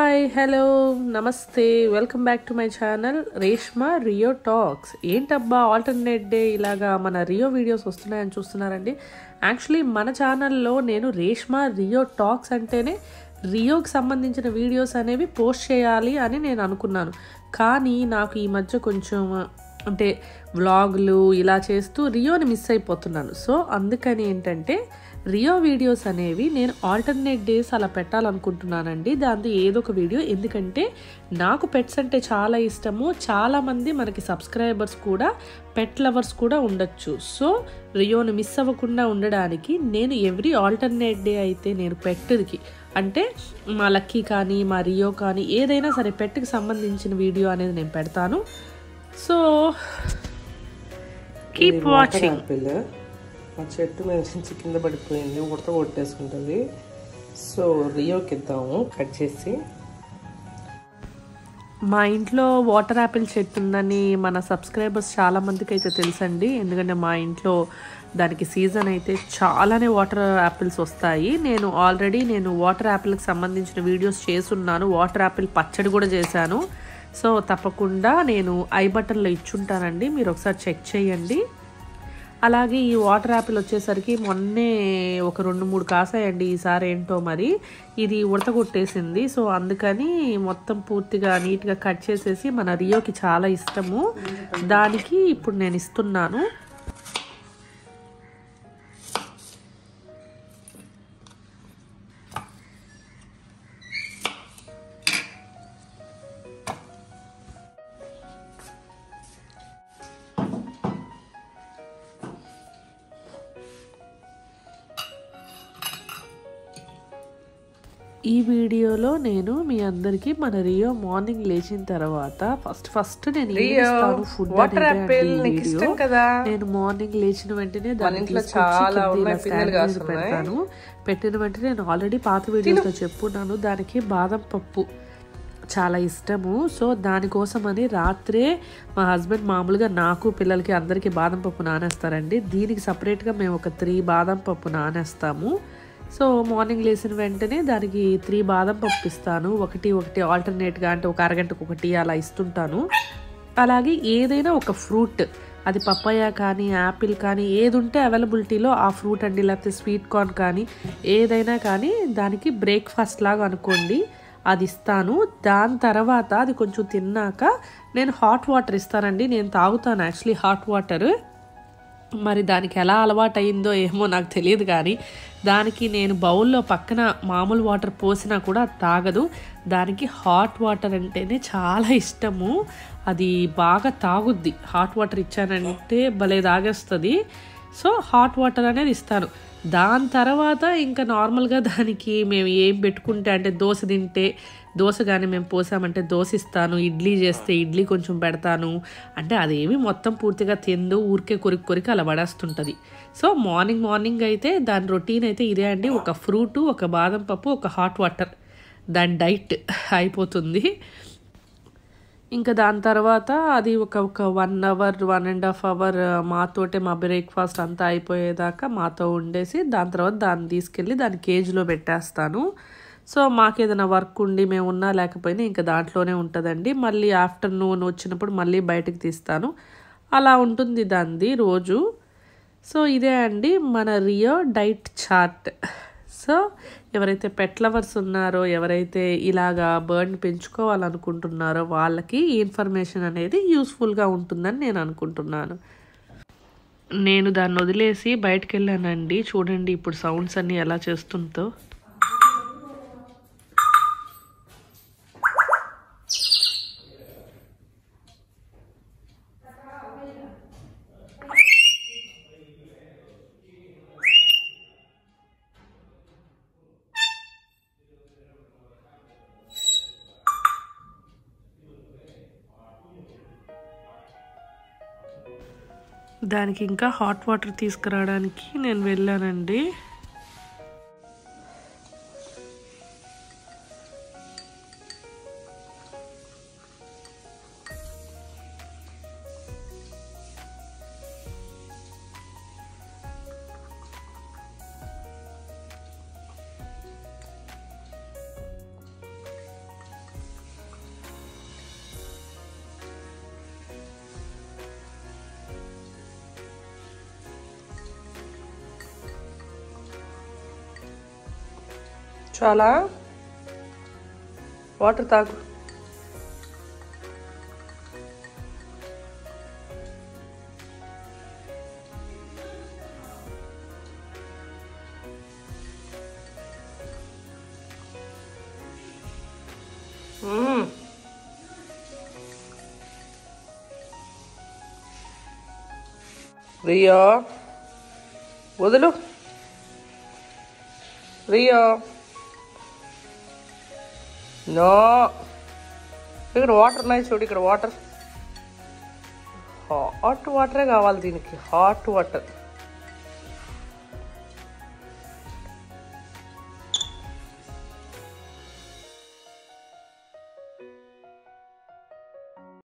Hi hello నమస్తే welcome back to my channel Reshma Rio talks ఏంటబ్బా alternate day ఇలాగా మన రియో వీడియోస్ వస్తున్నాయని చూస్తున్నారండి యాక్చువల్లీ మన ఛానల్లో నేను రేష్మా రియో టాక్స్ అంటేనే రియోకి సంబంధించిన వీడియోస్ అనేవి పోస్ట్ చేయాలి అని నేను అనుకున్నాను కానీ నాకు ఈ మధ్య కొంచెం అంటే వ్లాగులు ఇలా చేస్తూ రియోని మిస్ అయిపోతున్నాను సో అందుకని ఏంటంటే రియో వీడియోస్ అనేవి నేను ఆల్టర్నేట్ డేస్ అలా పెట్టాలనుకుంటున్నానండి దాంతో ఏదో ఒక వీడియో ఎందుకంటే నాకు పెట్స్ అంటే చాలా ఇష్టము చాలామంది మనకి సబ్స్క్రైబర్స్ కూడా పెట్ లవర్స్ కూడా ఉండొచ్చు సో రియోని మిస్ అవ్వకుండా ఉండడానికి నేను ఎవ్రీ ఆల్టర్నేట్ డే అయితే నేను పెట్టుకి అంటే మా లక్కీ కానీ మా రియో కానీ ఏదైనా సరే పెట్టుకి సంబంధించిన వీడియో అనేది నేను పెడతాను సో కీప్ వాచింగ్ యాపిల్ మా చెట్టు మీద నుంచి కింద పడిపోయింది ఉడత కొట్టేసుకుంటుంది సో రియోకి ఇద్దాము కట్ చేసి మా ఇంట్లో వాటర్ యాపిల్ చెట్టు ఉందని మన సబ్స్క్రైబర్స్ చాలా మందికి అయితే తెలుసండి ఎందుకంటే మా ఇంట్లో దానికి సీజన్ అయితే చాలానే వాటర్ యాపిల్స్ వస్తాయి నేను ఆల్రెడీ నేను వాటర్ యాపిల్కి సంబంధించిన వీడియోస్ చేసున్నాను వాటర్ యాపిల్ పచ్చడి కూడా చేశాను సో తప్పకుండా నేను ఐ బటన్లో ఇచ్చుంటానండి మీరు ఒకసారి చెక్ చేయండి అలాగే ఈ వాటర్ యాపిల్ వచ్చేసరికి మొన్నే ఒక రెండు మూడు కాసాయండి ఈసారి ఏంటో మరి ఇది ఉడత కొట్టేసింది సో అందుకని మొత్తం పూర్తిగా నీట్గా కట్ చేసేసి మన రియోకి చాలా ఇష్టము దానికి ఇప్పుడు నేను ఇస్తున్నాను ఈ వీడియోలో నేను మీ అందరికి మన రియో మార్నింగ్ లేచిన తర్వాత ఫస్ట్ ఫస్ట్ నేను ఏం రియో, ఇస్తాను ఫుడ్ వాటర్ అనేది యాపిల్ అండి ఈ నీకు వీడియో. ఇష్టం కదా నేను మార్నింగ్ లేచిన వెంటనే దాన్ని ఇంట్లో తీసుకొచ్చి చాలా కింద ఉన్నాయి, ఇలా పిందెలు stand మీద కాస్తున్నాయి. పెడతాను పెట్టిన వెంటనే నేను ఆల్రెడీ పాత వీడియోతో చెప్పున్నాను దానికి బాదం పప్పు చాలా ఇష్టము సో దానికోసమని రాత్రే మా హస్బెండ్ మామూలుగా నాకు పిల్లలకి అందరికీ బాదం పప్పు నానేస్తారండి దీనికి సపరేట్గా మేము ఒక త్రీ బాదం పప్పు నానేస్తాము సో మార్నింగ్ లేచిన వెంటనే దానికి త్రీ బాదం పప్పు ఇస్తాను ఒకటి ఒకటి ఆల్టర్నేట్గా అంటే ఒక అరగంటకు ఒకటి అలా ఇస్తుంటాను అలాగే ఏదైనా ఒక ఫ్రూట్ అది పప్పాయ కానీ యాపిల్ కానీ ఏది ఉంటే అవైలబిలిటీలో ఆ ఫ్రూట్ అండి లేకపోతే స్వీట్ కార్న్ కానీ ఏదైనా కానీ దానికి బ్రేక్ఫాస్ట్ లాగా అనుకోండి అది ఇస్తాను దాని తర్వాత అది కొంచెం తిన్నాక నేను హాట్ వాటర్ ఇస్తానండి నేను తాగుతాను యాక్చువల్లీ హాట్ వాటర్ మరి దానికి ఎలా అలవాటు అయిందో ఏమో నాకు తెలియదు కానీ దానికి నేను బౌల్లో పక్కన మామూలు వాటర్ పోసినా కూడా అది తాగదు దానికి హాట్ వాటర్ అంటేనే చాలా ఇష్టము అది బాగా తాగుద్ది హాట్ వాటర్ ఇచ్చానంటే భలే తాగేస్తుంది సో హాట్ వాటర్ అనేది ఇస్తాను దాని తర్వాత ఇంకా నార్మల్గా దానికి మేము ఏం పెట్టుకుంటే అంటే దోశ తింటే దోశ కానీ మేము పోసామంటే దోశ ఇస్తాను ఇడ్లీ చేస్తే ఇడ్లీ కొంచెం పెడతాను అంటే అదేమి మొత్తం పూర్తిగా తిందు ఊరికే కొరికి కొరికి అలా పడేస్తుంటుంది సో మార్నింగ్ మార్నింగ్ అయితే దాని రొటీన్ అయితే ఇదే అండి ఒక ఫ్రూటు ఒక బాదం పప్పు ఒక హాట్ వాటర్ దాని డైట్ అయిపోతుంది ఇంకా దాని తర్వాత అది ఒక ఒక one hour one and half hour మాతోటే మా బ్రేక్ఫాస్ట్ అంతా అయిపోయేదాకా మాతో ఉండేసి దాని తర్వాత దాన్ని తీసుకెళ్ళి దాని కేజీలో పెట్టేస్తాను సో మాకు ఏదైనా వర్క్ ఉండి మేము ఉన్నా లేకపోయినా ఇంకా దాంట్లోనే ఉంటుందండి మళ్ళీ ఆఫ్టర్నూన్ వచ్చినప్పుడు మళ్ళీ బయటకు తీస్తాను అలా ఉంటుంది దానిది రోజు సో ఇదే అండి మన రియో డైట్ చార్ట్ సో ఎవరైతే పెట్ లవర్స్ ఉన్నారో ఎవరైతే ఇలాగా బర్డ్ పెంచుకోవాలనుకుంటున్నారో వాళ్ళకి ఈ ఇన్ఫర్మేషన్ అనేది యూస్ఫుల్గా ఉంటుందని నేను అనుకుంటున్నాను నేను దాన్ని వదిలేసి బయటకు వెళ్ళానండి చూడండి ఇప్పుడు సౌండ్స్ అన్నీ ఎలా చేస్తుందో దానికి ఇంకా హాట్ వాటర్ తీసుకురావడానికి నేను వెళ్ళానండి చాలా వాటర్ తాగు మ్మ్. రియో వదులు రియో నో ఇక్కడ వాటర్ ఉన్నాయి చూడు ఇక్కడ వాటర్ హాట్ వాటరే కావాలి దీనికి హాట్ వాటర్